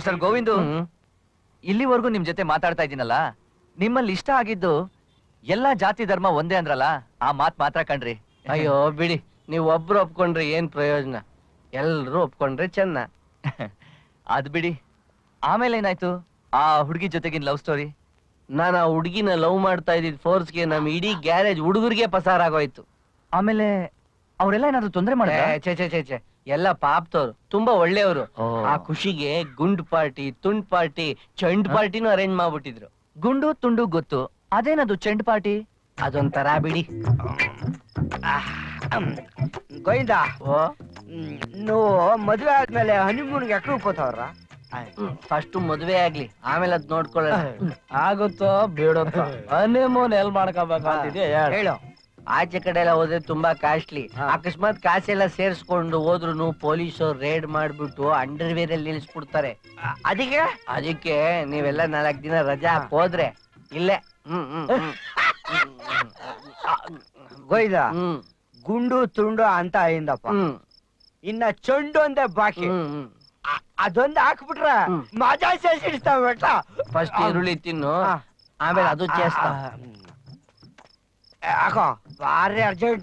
Mister Govindu ಇಲ್ಲಿವರೆಗೂ ನಿಮ್ ಜೊತೆ ಮಾತಾಡ್ತಾ ಇದ್ದೀನಲ್ಲ ನಿಮ್ಮಲ್ಲಿ ಇಷ್ಟ ಆಗಿದ್ದು ಎಲ್ಲಾ ಜಾತಿ ಧರ್ಮ ಒಂದೇ ಅಂದ್ರಲ್ಲ ಆ ಮಾತ್ ಮಾತ್ರ ಕಣ್ರಿ ಅಯ್ಯೋ ಬಿಡಿ ನೀವ್ ಒಬ್ರು ಒಪ್ಕೊಂಡ್ರೆ ಏನ್ ಪ್ರಯೋಜನ ಎಲ್ರು ಒಪ್ಕೊಂಡ್ರೆ ಚೆನ್ನ ಅದ್ ಬಿಡಿ ಆಮೇಲೆ ಏನಾಯ್ತು ಆ ಹುಡುಗಿ ಜೊತೆಗಿನ ಲವ್ ಸ್ಟೋರಿ ನಾನು ಆ ಹುಡುಗಿನ ಲವ್ ಮಾಡ್ತಾ ಇದ್ದಿದ್ ಫೋರ್ಸ್ಗೆ ನಮ್ ಇಡೀ ಗ್ಯಾರೇಜ್ ಹುಡುಗರಿಗೆ ಪಸಾರಾಗೋಯ್ತು ಆಮೇಲೆ ಅವರೆಲ್ಲ ಏನಾದ್ರು ತೊಂದರೆ ಮಾಡ ಏ, ಛೆ ಛೆ ಛೆ ಛೆ ಎಲ್ಲ ಪಾಪ್ತವ್ರು ತುಂಬಾ ಒಳ್ಳೆಯವರು ಆ ಖುಷಿಗೆ ಗುಂಡ್ ಪಾರ್ಟಿ ತುಂಡ್ ಪಾರ್ಟಿ ಚಂಡ್ ಪಾರ್ಟಿನೂ ಅರೇಂಜ್ ಮಾಡ್ಬಿಟ್ಟಿದ್ರು ಗುಂಡು ತುಂಡು ಗೊತ್ತು ಅದೇನದು ಚೆಂಡ್ ಪಾರ್ಟಿ ಅದೊಂಥರ ಬಿಡಿ ಗೋವಿಂದ ಓ ನೀವು ಮದುವೆ ಆದ್ಮೇಲೆ ಹನಿಮೂನ್ಗೆ ಎక్కడ ಹೋಗ್ತಾವ್ರ ಫಸ್ಟ್ ಮದ್ವೆ ಆಗ್ಲಿ ಆಮೇಲೆ ಅದ್ ನೋಡ್ಕೊಳ್ಳೋಣ ಆಗುತ್ತೋ ಬೇಡುತ್ತೋ ಹನಿಮೂನ್ ಎಲ್ ಮಾಡ್ಕೋಬೇಕಂತಿದ್ಯಾ ಹೇಳು ಹೇಳು ಆಚೆ ಕಡೆ ಎಲ್ಲ ಹೋದ್ರೆ ತುಂಬಾ ಕಾಸ್ಟ್ಲಿ ಅಕಸ್ಮಾತ್ ಕಾಸೆಲ್ಲ ಸೇರ್ಸ್ಕೊಂಡು ಹೋದ್ರು ಪೊಲೀಸರು ರೇಡ್ ಮಾಡ್ಬಿಟ್ಟು ಅಂಡರ್ವೇರ್ ಅಲ್ಲಿ ನಿಲ್ಸ್ಬಿಡ್ತಾರೆ ಅದಕ್ಕೆ ಅದಕ್ಕೆ ನೀವೆಲ್ಲ ನಾಲ್ಕ್ ದಿನ ರಜಾ ಹಾಕ್ ಹೋದ್ರೆ ಇಲ್ಲೇ ಹ್ಮ್ ಹ್ಮ್ ಹ್ಮ್. ಗೋವಿಂದ ಹ್ಮ್ ಗುಂಡು ತುಂಡು ಅಂತ ಅయింದಪ್ಪ ಹ್ಮ್ ಇನ್ನ ಚಂಡು ಅಂದೆ ಬಾಕಿ ಹ್ಮ್ ಹ್ಮ್ ಅ- ಅದೊಂದ್ ಹಾಕ್ಬಿಟ್ರ ಹ್ಮ್. ಮಜಾ ಸೇರ್ಸಿಡ್ತಾವ ಬೇಟ ಫಸ್ಟ್ ಈರುಳ್ಳಿ ತಿನ್ನು ಹಾ. ಆಮೇಲೆ ಅದು ಚೇಸ್ತಾ ಹಾಕೋ ಭಾರಿ ಅರ್ಜೆಂಟ್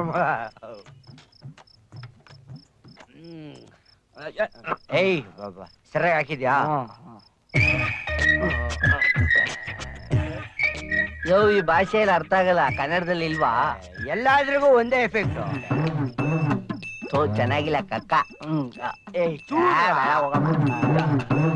ಏಯ್ ಬಾಬಾ ಸರಿಯಾಗಿ ಹಾಕಿದ್ಯಾ ಯೋ ಈ ಭಾಷೆಯಲ್ಲಿ ಅರ್ಥ ಆಗಲ್ಲ ಕನ್ನಡದಲ್ಲಿ ಇಲ್ವಾ ಎಲ್ಲಾದ್ರಿಗೂ ಒಂದೇ ಎಫೆಕ್ಟ್ ತೋ ಚೆನ್ನಾಗಿಲ್ಲ ಕಕ್ಕ ಹ್ಮ್ ಏಯ್ ಆ, ಬೇಡ, ಹೋಗಮ್ಮ.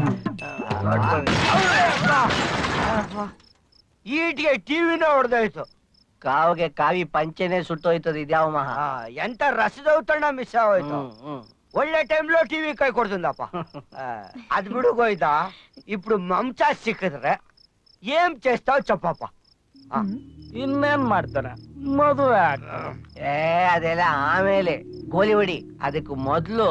ಈಟ್ಗೆ ಟಿವಿನ ಹೊಡೆದೋಯ್ತು ಕಾವಿಗೆ ಕಾವಿ ಪಂಚೆನೆ ಸುಟ್ಟೋಯ್ತದ ಇದ್ಯಾವ ಮಹಾ ಆ, ಎಂತ ರಸದೌತಣ ಮಿಸ್ ಆಗೋಯ್ತು ಹ್ಮ್, ಹ್ಮ್. ಒಳ್ಳೆ ಟೈಮ್లో ಟಿವಿ ಕೈ ಕೊಡ್తుందప్ప అది బిడుగోయిదా ఇప్పుడు మంచా సిక్కిದ್ರೆ ఏం చేస్తావు చెప్పಪ್ಪ ಇನ್ನೇನ್ ಮಾಡ್ತಾನೆ ಮದುವೆ ಆಗ ಏ ಅದೆಲ್ಲ ಆಮೇಲೆ ಗೋಲಿ ಹೊಡಿ ಅದಕ್ಕೆ ಮೊದ್ಲು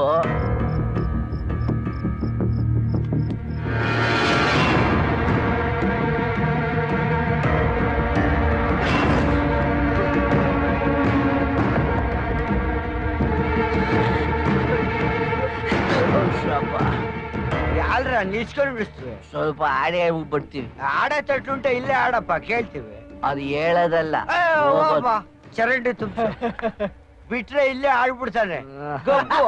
ಸ್ವಲ್ಪ ಯಾಲ್ರ ನಿಲ್ಸ್ಕೊಂಡು ಬಿಡಿಸ್ತೀವಿ ಸ್ವಲ್ಪ ಆಡಿ ಬಿಡ್ತೀವಿ ಆಡ ತಟ್ಟುಂಟೆ ಇಲ್ಲೇ ಆಡಪ್ಪ ಕೇಳ್ತೀವಿ ಅದು ಹೇಳೋದಲ್ಲ ಏ, ಹೋಗೋದು. ಹೋಗಪ್ಪ, ಚರಂಡಿ ತುಂಬ ಬಿಟ್ರೆ ಇಲ್ಲೇ ಆಡ್ಬಿಡ್ತಾನೆ ಗಬ್ಬು.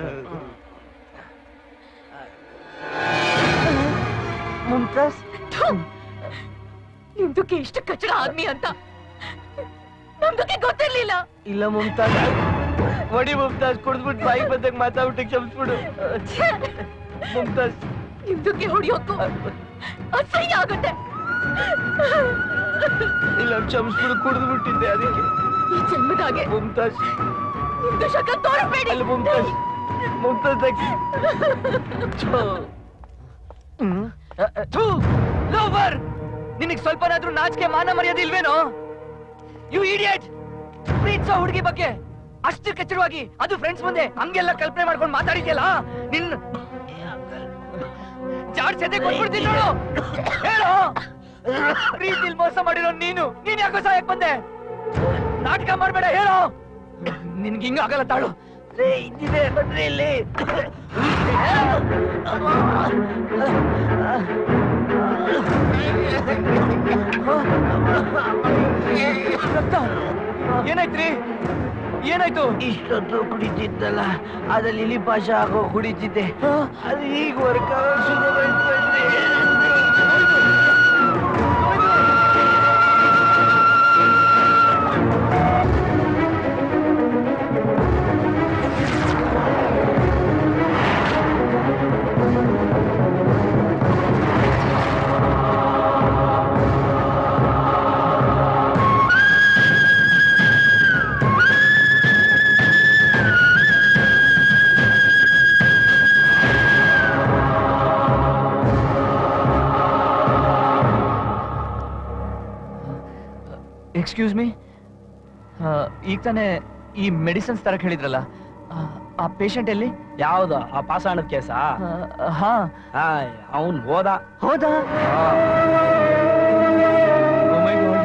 ಮುಮ್ತಾಜ್ ನಿಮ್ದಕ್ಕೆ ಎಷ್ಟು ಕಚಡ ಆದ್ಮಿ ಅಂತ ನಮ್ದಕ್ಕೆ ಗೊತ್ತಿರ್ಲಿಲ್ಲ ಇಲ್ಲ ಮುಮ್ತಾಜ್ ಹೊಡಿ ಮುಮ್ತಾಜ್ ಕುಡ್ದ್ಬಿಟ್ಟು ಬಾಯಿ ಬಂದಾಗ ಮಾತಾಡ್ಬಿಟ್ಟು ಕ್ಷಮಿಸ್ಬಿಡು ಮುಮ್ತಾಜ್ ನಿಮ್ದಕ್ಕೆ ಹೊಡಿಯೋಕು ಅಸಹ್ಯ ಆಗುತ್ತೆ ಇಲ್ಲ ಕ್ಷಮಿಸ್ಬಿಡು ಕುಡ್ದ್ಬಿಟ್ಟಿದ್ದೆ ಅದಕ್ಕೆ ಈ ಜನ್ಮದಾಗೆ ಮುಮ್ತಾಜ್ ನಿಮ್ದು ಶಕ ತೋರಬೇಡಿ ಅಲ್ಲಿ ಮುಮ್ತಾಜ್ ಮುಮ್ತಾಜ್ ಥು, ಲೋಫರ್ ನಿನಗ್ ಸ್ವಲ್ಪನಾದ್ರೂ ನಾಚಿಕೆ ಮಾನ ಮರ್ಯಾದೆ ಇಲ್ವೇನೋ ಯು ಇಡಿಯಟ್ ಪ್ರೀತ್ಸೋ ಹುಡುಗಿ ಬಗ್ಗೆ ಅಷ್ಟು ಕಚ್ಚರವಾಗಿ ಅದು ಫ್ರೆಂಡ್ಸ್ ಮುಂದೆ ಹಂಗೆಲ್ಲ ಕಲ್ಪನೆ ಮಾಡ್ಕೊಂಡು ಮಾತಾಡಿದ್ಯಲ್ಲ ನಿನ್ನ ಜಾಡ್ ಸೆದೆ ಕೊಟ್ಬಿಡ್ತೀನಿ ನೋಡು ಹೇಳು ಪ್ರೀತಿಲ್ ಮೋಸ ಮಾಡಿರೋ ನೀನು ನೀನ್ ಯಾಕೋ ಸಹಾಯಕ್ ಬಂದೆ ನಾಟಕ ಮಾಡ್ಬೇಡ ಹೇಳು ನಿನ್ಗೆ ಹಿಂಗ ಆಗಲ್ಲ ತಾಳು ಲೇ, ಇದ್ದಿದೆ ಬನ್ರಿ ಇಲ್ಲಿ ರಕ್ತ ಏನಾಯ್ತ್ರಿ ಏನಾಯ್ತು ಇಷ್ಟೊತ್ತು ಕುಡಿತಿದ್ದಲ್ಲ ಅದ್ರಲ್ಲಿ ಇಲಿ ಪಾಶ ಹಾಕೋ ಕುಡಿತಿದ್ದೆ ಅದು ಈಗ ವರ್ಕ್ ಶುರು ಎಕ್ಸ್ಕ್ಯೂಸ್ ಮೀ ಈಗ ತಾನೇ ಈ ಮೆಡಿಸಿನ್ಸ್ ತರಕ್ ಹೇಳಿದ್ರಲ್ಲ ಆ, ಆ ಪೇಷಂಟ್ ಎಲ್ಲಿ ಯಾವ್ದು ಆ ಪಾಷಾಣದ ಕೇಸ ಆ, ಹಾ ಅವನ್ ಹೋದ ಹೌದಾ Oh my God.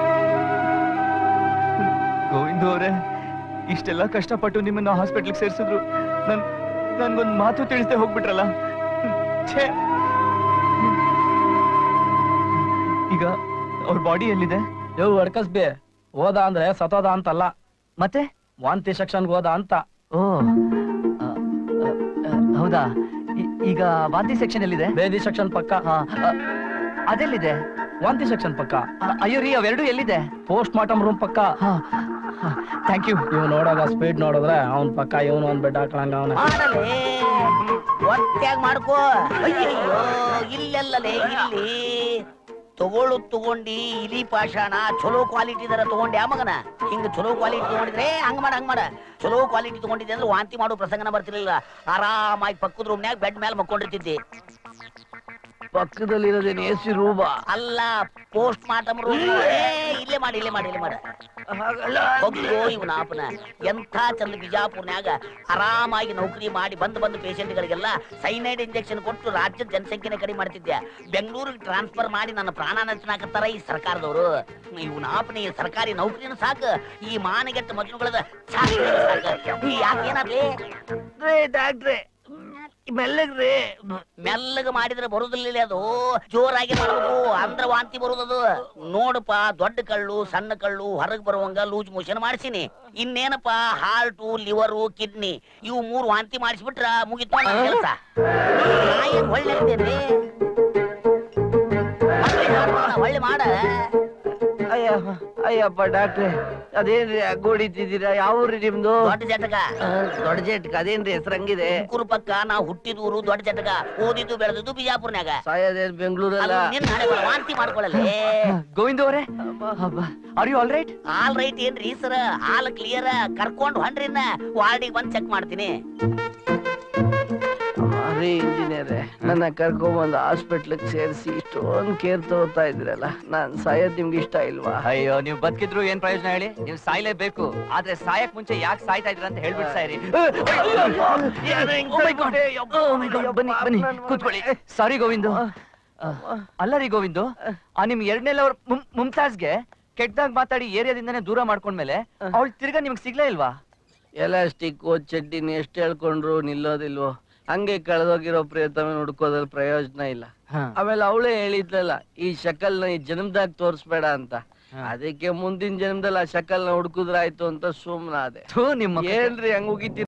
ಗೋವಿಂದು ಅವರೇ ಇಷ್ಟೆಲ್ಲ ಕಷ್ಟಪಟ್ಟು ನಿಮ್ಮನ್ನ ಹಾಸ್ಪಿಟ್ಲಿಗೆ ಸೇರಿಸಿದ್ರು ನನ್ ನನ್ಗೊಂದ್ ಮಾತು ತಿಳಿಸ್ದೆ ಹೋಗ್ಬಿಟ್ರಲ್ಲ ಛೇ. ಈಗ ಅವ್ರ ಬಾಡಿ ಎಲ್ಲಿದೆ ಇವ್ ಅಡ್ಕಸ್ಬಿ ಹೋದ ಅಂದ್ರೆ ಸತೋದ ಅಂತಲ್ಲ ಮತ್ತೆ ವಾಂತಿ ಸೆಕ್ಷನ್ಗೆ ಹೋದ ಅಂತ ಓ ಆ, ಆ, ಆ, ಹೌದಾ ಈ- ಈಗ ವಾಂತಿ ಸೆಕ್ಷನ್ ಎಲ್ಲಿದೆ ಬೇದಿ ಸೆಕ್ಷನ್ ಪಕ್ಕ ಹಾ, ಆ, ಅದೆಲ್ಲಿದೆ ವಾಂತಿ ಸೆಕ್ಷನ್ ಪಕ್ಕ ಆ, ಅಯ್ಯೋ ರೀ ಅವೆರಡು ಎಲ್ಲಿದೆ ಪೋಸ್ಟ್ ಮಾರ್ಟಮ್ ರೂಮ್ ಪಕ್ಕ ಥ್ಯಾಂಕ್ ಯು ಇವ್ ನೋಡೋಗ ಸ್ಪೀಡ್ ನೋಡಿದ್ರೆ ಅವ್ನ್ ಪಕ್ಕ ಇವನು ಒಂದ್ ಬೆಡ್ ಹಾಕಳಂಗ ಅವನ ಮಾಡಲೇ ಒತ್ತಾಗ ಮಾಡ್ಕೋ ಅಯ್ಯಯ್ಯೋ ಇಲ್ಲೆಲ್ಲಲೇ ಇಲ್ಲಿ ತಗೊಳ್ಳು ತಗೊಂಡಿ ಇಲಿ ಪಾಷಾಣ ಚಲೋ ಕ್ವಾಲಿಟಿ ದರ ತಗೊಂಡ್ಯಾ ಮಗನ ಹಿಂಗ ಚಲೋ ಕ್ವಾಲಿಟಿ ತಗೊಂಡಿದ್ರೆ ಹಂಗ ಮಾಡ ಹಂಗ ಮಾಡ ಚಲೋ ಕ್ವಾಲಿಟಿ ತಗೊಂಡಿದ್ದೆ ಅಂದ್ರೆ ವಾಂತಿ ಮಾಡೋ ಪ್ರಸಂಗನ ಬರ್ತಿರ್ಲಿಲ್ಲ ಆರಾಮಾಗಿ ಪಕ್ಕದ ರೂಮ್ನ್ಯಾಗ ಬೆಡ್ ಮೇಲೆ ಮಕ್ಕೊಂಡಿರ್ತಿದ್ದಿ ಪಕ್ಕದಲ್ಲಿರೋದೇನು ಎ ಸಿ ರೂಮ ಅಲ್ಲ ಪೋಸ್ಟ್ ಮಾರ್ಟಮ್ ರೂಮ್ ಇಲ್ಲೇ ಮಾಡಿ ಇಲ್ಲೇ ಮಾಡಿ ಇಲ್ಲೇ ಮಾಡ ಹೋಗ್ಲೋ ಇವನ ಆಪನ ಎಂಥ ಚಂದ ಬಿಜಾಪುರ್ನ್ಯಾಗ ಆರಾಮಾಗಿ ನೌಕರಿ ಮಾಡಿ ಬಂದ್ ಬಂದ್ ಪೇಷಂಟ್ಗಳಿಗೆಲ್ಲ ಸೈನೈಡ್ ಇಂಜೆಕ್ಷನ್ ಕೊಟ್ಟು ರಾಜ್ಯದ ಜನಸಂಖ್ಯೆನ ಕಡಿಮೆ ಮಾಡ್ತಿದ್ದೆ ಬೆಂಗಳೂರಿಗೆ ಟ್ರಾನ್ಸ್ಫರ್ ಮಾಡಿ ನನ್ನ ಪ್ರಾಣ ನಚನಾಕತ್ತಾರ ಈ ಸರ್ಕಾರದವರು ಇವನ ಆಪನ ಈ ಸರ್ಕಾರಿ ನೌಕರಿನ ಸಾಕು ಈ ಮಾನಗೆಟ್ಟ ಮಜನುಗಳದ ಸಾಕು ಯಾಕೆ ಏನಾಗ್ಲಿ ಡಾಕ್ಟ್ರೆ ಮೆಲ್ಲಗ್ರಿ ಮೆಲ್ಲಗ ಮಾಡಿದ್ರೆ ಬರುದಿಲ್ಲ ಅದು ಜೋರಾಗಿ ಮಾಡಬೇಕು ಅಂದ್ರ ವಾಂತಿ ಬರುದದು ನೋಡಪ್ಪ ದೊಡ್ಡ ಕಳ್ಳು ಸಣ್ಣ ಕಳ್ಳು ಹೊರಗ್ ಬರುವಂಗ ಲೂಸ್ ಮೋಷನ್ ಮಾಡ್ಸಿನಿ ಇನ್ನೇನಪ್ಪ ಹಾರ್ಟು ಲಿವರು ಕಿಡ್ನಿ ಇವು ಮೂರು ವಾಂತಿ ಮಾಡಿಸ್ಬಿಟ್ರ ಮುಗಿತು ಕೆಲಸ ಒಳ್ಳೆ ಒಳ್ಳೆ ಮಾಡ ಅಯ್ಯ ಅಯ್ಯಪ್ಪ ಡಾಕ್ಟ್ರೆ ಅದೇನ್ರಿ ಗೋಡಿತಿದ್ದೀರಾ ಯಾವ ಊರಿ ನಿಮ್ದು ದೊಡ್ಡ ಜಟಕ ಆ, ದೊಡ್ಡ ಜೇಟ್ಕ ಅದೇನ್ರಿ ಹೆಸರಂಗಿದೆ ಕುರು ಪಕ್ಕ ನಾ ಹುಟ್ಟಿದೂರು ದೊಡ್ಡ ಜಟಕ ಓದಿದ್ದು ಬೆಳೆದಿದ್ದು ಬಿಜಾಪುರ್ನ್ಯಾಗ ಸಾಯದೇನ್ ಬೆಂಗಳೂರಲ್ಲ ಅದು ನಿನ್ ಹಣೆ ಬರ, ವಾಂತಿ ಮಾಡ್ಕೊಳ್ಳಲೇ ಗೋವಿಂದ ಅವರೇ are you all right all right ಏನ್ರಿ ಸರ್ ಆಲ್ ಕ್ಲಿಯರ್ ಕರ್ಕೊಂಡು ಹೊಂಡ್ರಿನ ವಾರ್ಡಿಗೆ ಬಂದ್ ಚೆಕ್ ಮಾಡ್ತೀನಿ ರೀ ಇಂಜಿನಿಯರೇ ನನ್ನ ಕರ್ಕೊಂಬಂದು ಹಾಸ್ಪಿಟ್ಲಿಗೆ ಸೇರಿಸಿ ಇಷ್ಟೊಂದು ಕೇರ್ ತಗೋತಾ ಇದ್ರಲ್ಲ ನಾನ್ ಸಾಯೋದ್ ನಿಮ್ಗೆ ಇಷ್ಟ ಇಲ್ವಾ ಅಯ್ಯೋ ನೀವು ಬದುಕಿದ್ರು ಏನ್ ಪ್ರಯೋಜನ ಹೇಳಿ ನೀವು ಸಾಯ್ಲೇಬೇಕು ಆದ್ರೆ ಸಾಯಕ್ ಮುಂಚೆ ಯಾಕೆ ಸಾಯ್ತಾ ಇದ್ರ ಅಂತ ಹೇಳ್ಬಿಟ್ಟು ಸಾಯ್ರಿ ಬನ್ನಿ ಬನ್ನಿ ಕೂತ್ಕೊಳ್ಳಿ ಸಾರಿ ಗೋವಿಂದು ಆ, ಅಲ್ಲ ರೀ ಗೋವಿಂದು ಆ ನಿಮ್ ಎರಡನೇ ಲವರ್ ಮುಮ್ತಾಜ್ಗೆ ಕೆಟ್ಟದಾಗ ಮಾತಾಡಿ ಏರಿಯಾದಿಂದಾನೇ ದೂರ ಮಾಡ್ಕೊಂಡ್ಮೇಲೆ ಅವಳು ತಿರ್ಗಾ ನಿಮ್ಗೆ ಸಿಗ್ಲೇ ಇಲ್ವಾ ಎಲಾಸ್ಟಿಕ್ ಚಡ್ಡಿನ ಎಷ್ಟು ಹೇಳ್ಕೊಂಡ್ರು ನಿಲ್ಲೋದಿಲ್ವೋ ಹಂಗೆ ಕಳೆದೋಗಿರೋ ಪ್ರಿಯತಮ ಹುಡ್ಕೋದ್ರಲ್ಲಿ ಪ್ರಯೋಜನ ಇಲ್ಲ ಆಮೇಲೆ ಅವಳೇ ಹೇಳಿದ್ಲಲ್ಲ ಈ ಶಕಲ್ನ ಈ ಜನ್ಮದಾಗ ತೋರಿಸ್ಬೇಡ ಅಂತ ಅದಕ್ಕೆ ಮುಂದಿನ ಜನ್ಮದಲ್ಲಿ ಆ ಶಕಲ್ನ ಹುಡುಕುದ್ರಾಯ್ತು ಅಂತ ಸುಮ್ನಾದೆ ಥೂ, ನಿಮ್ಮ ಏನ್ರಿ ಹಂಗ ಹೋಗಿತ್ತೀರಿ